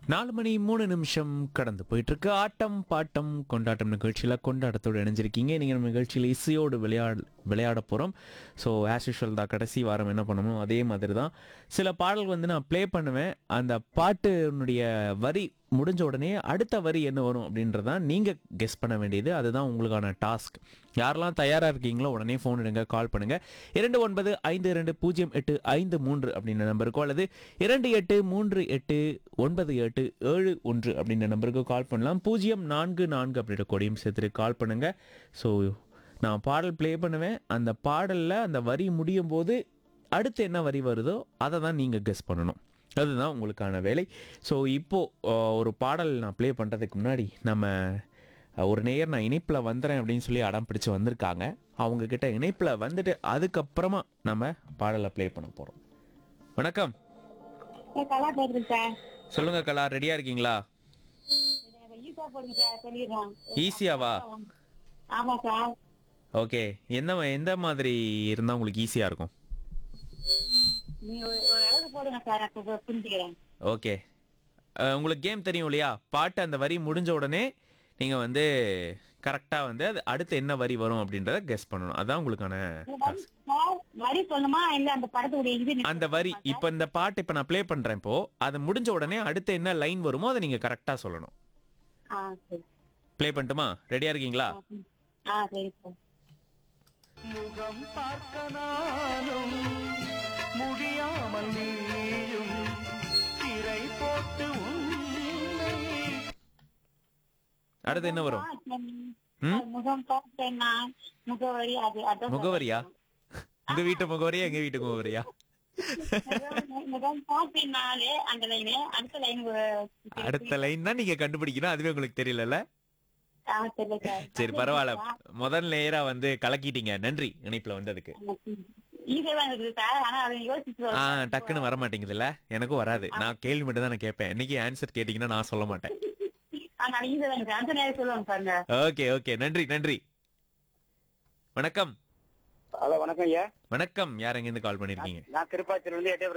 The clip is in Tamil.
நாலு மணி மூணு நிமிஷம் கடந்து போயிட்டு இருக்கு ஆட்டம் பாட்டம் கொண்டாட்டம் நிகழ்ச்சியில் கொண்டாட்டத்தோடு இணைஞ்சிருக்கீங்க நீங்கள் நம்ம நிகழ்ச்சியில் இசையோடு விளையாட விளையாட போகிறோம் ஸோ ஆஸ் யூஷுவல் தான் கடைசி வாரம் என்ன பண்ணணும் அதே மாதிரி தான் சில பாடல் வந்து நான் ப்ளே பண்ணுவேன் அந்த பாட்டுனுடைய வரி முடிஞ்ச உடனே அடுத்த வரி என்ன வரும் அப்படின்றதான் நீங்கள் கெஸ் பண்ண வேண்டியது அதுதான் உங்களுக்கான டாஸ்க் யாரெல்லாம் தயாராக இருக்கீங்களோ உடனே ஃபோன் எடுங்க கால் பண்ணுங்க இரண்டு ஒன்பது ஐந்து இரண்டு பூஜ்ஜியம் எட்டு ஐந்து மூன்று அப்படின்ற நம்பருக்கோ அல்லது இரண்டு எட்டு மூன்று எட்டு ஒன்பது எட்டு ஏழு ஒன்று அப்படின்ற நம்பருக்கு கால் பண்ணலாம் பூஜ்ஜியம் நான்கு நான்கு அப்படின்ற கொடியும் சேர்த்துட்டு கால் பண்ணுங்க ஸோ நான் பாடல் ப்ளே பண்ணுவேன் அந்த பாடலில் அந்த வரி முடியும் போது அடுத்து என்ன வரி வருதோ அதை தான் நீங்கள் கெஸ் பண்ணணும் அதுதான் உங்களுக்கான வேலை ஸோ இப்போது ஒரு பாடல் நான் ப்ளே பண்ணுறதுக்கு முன்னாடி நம்ம அஹ், ஒரு நேயர் நான் இணைப்பில் வந்துடுறேன் அப்படின்னு சொல்லி அடம் பிடிச்சு வந்திருக்காங்க அவங்க கிட்ட இணைப்பில் வந்துட்டு அதுக்கப்புறமா நம்ம பாடலை ப்ளே பண்ண போகிறோம் வணக்கம் சார் கலா பேசுறேன் சார் சொல்லுங்க கலா ரெடியாக இருக்கீங்களா ஈஸா போடுங்க சார் சொல்லிடுறேன் ஈஸியாவா ஆமா சார் ஓகே எந்த எந்த மாதிரி இருந்தால் உங்களுக்கு ஈஸியாக இருக்கும் நீ ஒரு ஒரு அளவு போடுங்க சார் நான் இப்ப புரிஞ்சுக்கிறேன் ஓகே உங்களுக்கு கேம் தெரியும் இல்லையா பாட்டு அந்த வரி முடிஞ்ச உடனே நீங்கள் வந்து கரெக்டாக வந்து அது அடுத்து என்ன வரி வரும் அப்படின்றத கெஸ் பண்ணணும் அதான் உங்களுக்கான வரி சார் வரி சொல்லணுமா இல்ல அந்த படத்துடைய இது அந்த வரி இப்போ இந்த பாட்டு இப்போ நான் ப்ளே பண்ணுறேன் இப்போ அது முடிஞ்ச உடனே அடுத்து என்ன லைன் வருமோ அதை நீங்கள் கரெக்டாக சொல்லணும் ஆ சரி ப்ளே பண்ணட்டுமா ரெடியாக இருக்கீங்களா ஆ சரி சார் முகம் பார்க்க நானும் முடியாமல் நீயும் திரை போட்டு உன்னை அடுத்து என்ன வரும் ம்? முகம் பார்த்தேன் நான் முகவரி அது அதான் முகவரியா உங்க வீட்டு முகவரியா எங்க வீட்டு முகவரியா முகம் முகம் பார்த்தேன் நாலு அந்த லைனு அடுத்த லைன் அடுத்த லைன் தான் நீங்க கண்டுபிடிக்கணும் அதுவே உங்களுக்கு தெரியலல்ல ஆ சரி சார் சரி பரவாயில்ல முதல் லேயரா வந்து கலக்கிட்டீங்க நன்றி இணைப்புல வந்ததுக்கு ஈஸியா இருக்குது சார் ஆனா அதை யோசிச்சு ஆ டக்குன்னு வர மாட்டேங்குதுல்ல எனக்கும் வராது நான் கேள்வி மட்டும் தான் நான் கேட்பேன் இன்னைக்கு ஆன்சர் கேட்டீங்கன்னா நான் சொல்ல மாட்டேன் ஆனா ஈஸியா தான் சார் அந்த நேரம் சொல்லுவாங்க பாருங்க ஓகே ஓகே நன்றி நன்றி வணக்கம் ஹலோ வணக்கம் ஐயா வணக்கம் யார் எங்க இருந்து கால் பண்ணிருக்கீங்க நான் திருப்பாச்சியில இருந்து எட்டே